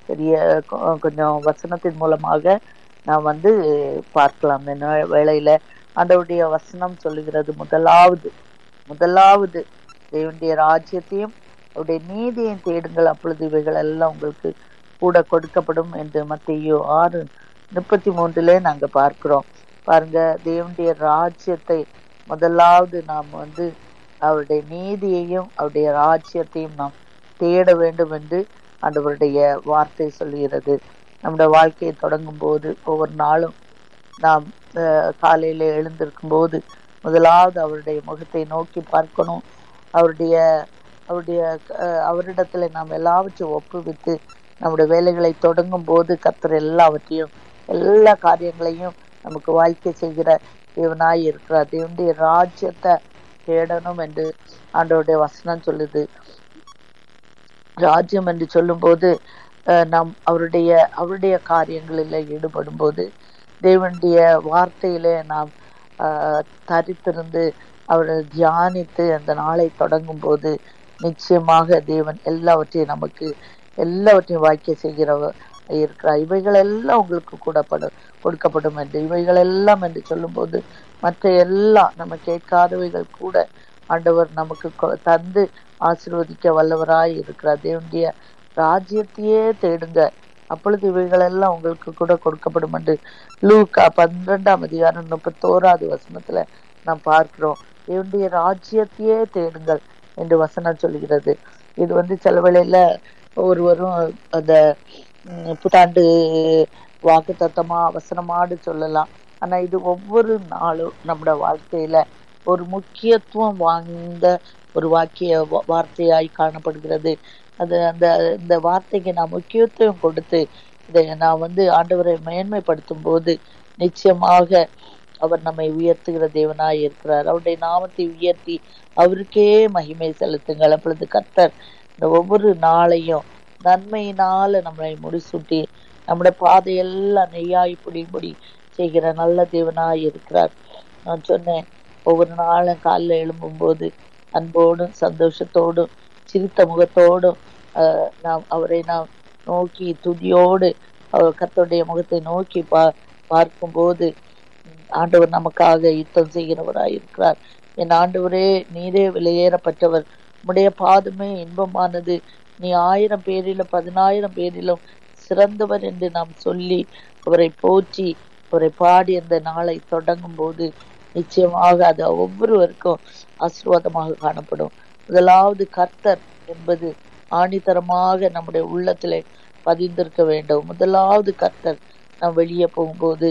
பெரிய கொ- கொஞ்சம் வசனத்தின் மூலமாக நாம் வந்து பார்க்கலாம் இந்த நே- வேளையில ஆண்டவருடைய வசனம் சொல்லுகிறது முதலாவது முதலாவது தேவனுடைய ராஜ்யத்தையும் அவருடைய நீதியையும் தேடுங்கள் அப்பொழுது இவைகள் எல்லாம் உங்களுக்கு கூட கொடுக்கப்படும் என்று மத்தியோ ஆறு முப்பத்தி மூன்றுல நாங்க பார்க்கிறோம் பாருங்க தேவனுடைய ராஜ்யத்தை முதலாவது நாம் வந்து அவருடைய நீதியையும் அவருடைய ராஜ்யத்தையும் நாம் தேட வேண்டும் என்று ஆண்டவருடைய வார்த்தை சொல்லுகிறது நம்முடைய வாழ்க்கையை தொடங்கும் போது ஒவ்வொரு நாளும் நாம் அஹ், காலையில எழுந்திருக்கும் போது முதலாவது அவருடைய முகத்தை நோக்கி பார்க்கணும் அவருடைய அவருடைய அஹ், அவரிடத்துல நாம் எல்லாவற்றையும் ஒப்புவித்து நம்முடைய வேலைகளை தொடங்கும் போது கர்த்தர் எல்லாவற்றையும் எல்லா காரியங்களையும் நமக்கு வாழ்க்கை செய்கிற தேவனாய் இருக்கிறார் தேவனுடைய ராஜ்யத்தை தேடணும் என்று ஆண்டவருடைய வசனம் சொல்லுது ராஜ்யம் என்று சொல்லும்போது அஹ், நாம் அவருடைய அவருடைய காரியங்களில் ஈடுபடும் போது தேவனுடைய வார்த்தையிலே நாம் அஹ், தரித்திருந்து அவரை தியானித்து அந்த நாளை தொடங்கும் போது நிச்சயமாக தேவன் எல்லாவற்றையும் நமக்கு எல்லாவற்றையும் வாக்கிய செய்கிறவர் இருக்கிறார் இவைகள் எல்லாம் உங்களுக்கு கூடப்படும் கொடுக்கப்படும் என்று இவைகள் எல்லாம் என்று சொல்லும்போது மற்ற எல்லாம் நம்ம கேட்காதவைகள் கூட ஆண்டவர் நமக்கு கொ- தந்து ஆசீர்வதிக்க வல்லவராய் இருக்கிறார் தேவனுடைய ராஜ்யத்தையே தேடுங்க அப்பொழுது இவைகள் எல்லாம் உங்களுக்கு கூட கொடுக்கப்படும் என்று லூக்கா பன்னிரெண்டாம் அதிகாரம் முப்பத்தோராவது வசனத்துல நாம் பார்க்கிறோம் தேவனுடைய ராஜ்யத்தையே தேடுங்கள் என்று வசனம் சொல்கிறது இது வந்து சில வேளையில ஒருவரும் அந்த ம், புத்தாண்டு வாக்கு தத்தமா அவசரமாடு சொல்லலாம் ஆனா இது ஒவ்வொரு நாளும் நம்முடைய வாழ்க்கையில ஒரு முக்கியத்துவம் வாய்ந்த ஒரு வாக்கிய வா- வார்த்தையாய் காணப்படுகிறது அது அந்த இந்த வார்த்தைக்கு நான் முக்கியத்துவம் கொடுத்து இதை நான் வந்து ஆண்டவரை மேன்மைப்படுத்தும் போது நிச்சயமாக அவர் நம்மை உயர்த்துகிற தேவனாய் இருக்கிறார் அவருடைய நாமத்தை உயர்த்தி அவருக்கே மகிமை செலுத்துங்கள் அப்பொழுது கர்த்தர் இந்த ஒவ்வொரு நாளையும் நன்மையினால நம்மளை முடிசூட்டி நம்முடைய பாதையெல்லாம் நெய்யாய் புடிபடி செய்கிற நல்ல தேவனாய் இருக்கிறார் நான் சொன்னேன் ஒவ்வொரு நாளும் காலைல எழும்பும்போது அன்போடும் சந்தோஷத்தோடும் சிரித்த முகத்தோடும் ஆஹ், நாம் அவரை நாம் நோக்கி துதியோடு அவர் கர்த்தருடைய முகத்தை நோக்கி பா பார்க்கும்போது உம், ஆண்டவர் நமக்காக யுத்தம் செய்கிறவராய் இருக்கிறார் என் ஆண்டவரே நீரே விலையேறப்பட்டவர் உம்முடைய பாதமே இன்பமானது நீ ஆயிரம் பேரிலும் பதினாயிரம் பேரிலும் சிறந்தவர் என்று நாம் சொல்லி அவரை போற்றி அவரை பாடி அந்த நாளை தொடங்கும் போது நிச்சயமாக அது ஒவ்வொருவருக்கும் ஆசீர்வாதமாக காணப்படும் முதலாவது கர்த்தர் என்பது ஆணித்தரமாக நம்முடைய உள்ளத்திலே பதிந்திருக்க வேண்டும் முதலாவது கர்த்தர் நாம் வெளியே போகும்போது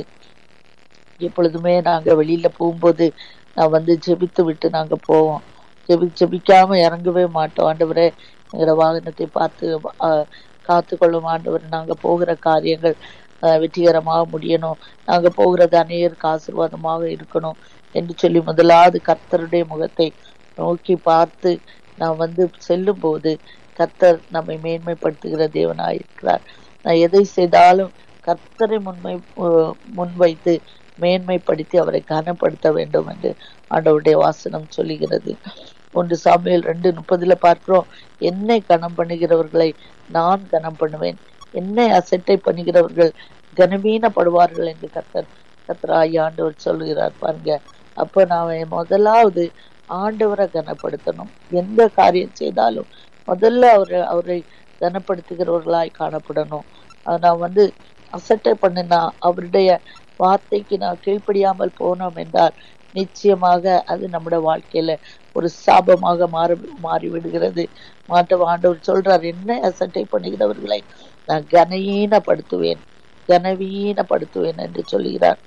எப்பொழுதுமே நாங்க வெளியில போகும்போது நான் வந்து ஜெபித்து விட்டு நாங்க போவோம் ஜெபி ஜெபிக்காம இறங்கவே மாட்டோம் ஆண்டவரே எங்களோட வாகனத்தை பார்த்து ஆஹ், காத்துக்கொள்ளும் ஆண்டவர் நாங்க போகிற காரியங்கள் ஆஹ், வெற்றிகரமாக முடியணும் நாங்க போகிறது அநேகருக்கு ஆசீர்வாதமாக இருக்கணும் என்று சொல்லி முதலாவது கர்த்தருடைய முகத்தை நோக்கி பார்த்து நாம் வந்து செல்லும் போது கர்த்தர் நம்மை மேன்மைப்படுத்துகிற தேவனாய் இருக்கிறார் நான் எதை செய்தாலும் கர்த்தரை முன்மை அஹ் முன்வைத்து மேன்மைப்படுத்தி அவரை கனப்படுத்த வேண்டும் என்று ஆண்டவருடைய வாசனம் சொல்லுகிறது ஒன்று சாமுவேல் ரெண்டு முப்பதுல பார்க்கிறோம் என்னை கனம் பண்ணுகிறவர்களை நான் கனம் பண்ணுவேன் என்னை அசட்டை பண்ணுகிறவர்கள் கனவீனப்படுவார்கள் என்று கர்த்தர் கர்த்தராகி ஆண்டவர் சொல்லுகிறார் பாருங்க அப்ப நாம முதலாவது ஆண்டவரை கனப்படுத்தணும் எந்த காரியம் செய்தாலும் முதல்ல அவரை அவரை கனப்படுத்துகிறவர்களாய் காணப்படணும் அது நான் வந்து அசட்டை பண்ணினா அவருடைய வார்த்தைக்கு நான் கீழ்ப்படியாமல் போனோம் என்றால் நிச்சயமாக அது நம்முடைய வாழ்க்கையில ஒரு சாபமாக மாறி மாறிவிடுகிறது மாற்ற ஆண்டவர் சொல்றார் என்ன அசட்டை பண்ணுகிறவர்களை நான் கனவீனப்படுத்துவேன் கனவீனப்படுத்துவேன் என்று சொல்கிறார்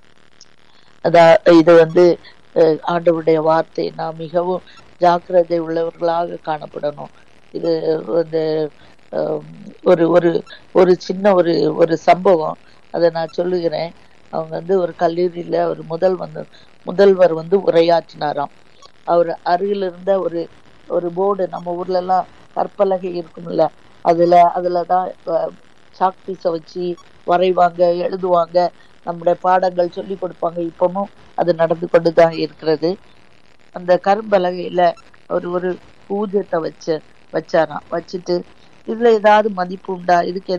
அதான் இது வந்து அஹ், ஆண்டவருடைய வார்த்தை நாம் மிகவும் ஜாக்கிரதை உள்ளவர்களாக காணப்படணும் இது வந்து அஹ், ஒரு ஒரு ஒரு சின்ன ஒரு ஒரு சம்பவம் அதை நான் சொல்லுகிறேன் அவங்க வந்து ஒரு கல்லூரியில ஒரு முதல் வந்து முதல்வர் வந்து உரையாற்றினாராம் அவர் அருகில் இருந்த ஒரு ஒரு போர்டு நம்ம ஊர்ல எல்லாம் கற்பலகை இருக்கும்ல அதுல அதுலதான் சாக் பீஸை வச்சு வரைவாங்க எழுதுவாங்க நம்முடைய பாடங்கள் சொல்லி கொடுப்பாங்க இப்பவும் அது நடந்து கொண்டுதான் இருக்கிறது அந்த கரும்பலகையில ஒரு ஒரு பூஜ்யத்தை வச்சு வச்சாராம் வச்சுட்டு இதுல ஏதாவது மதிப்பு உண்டா இதுக்கு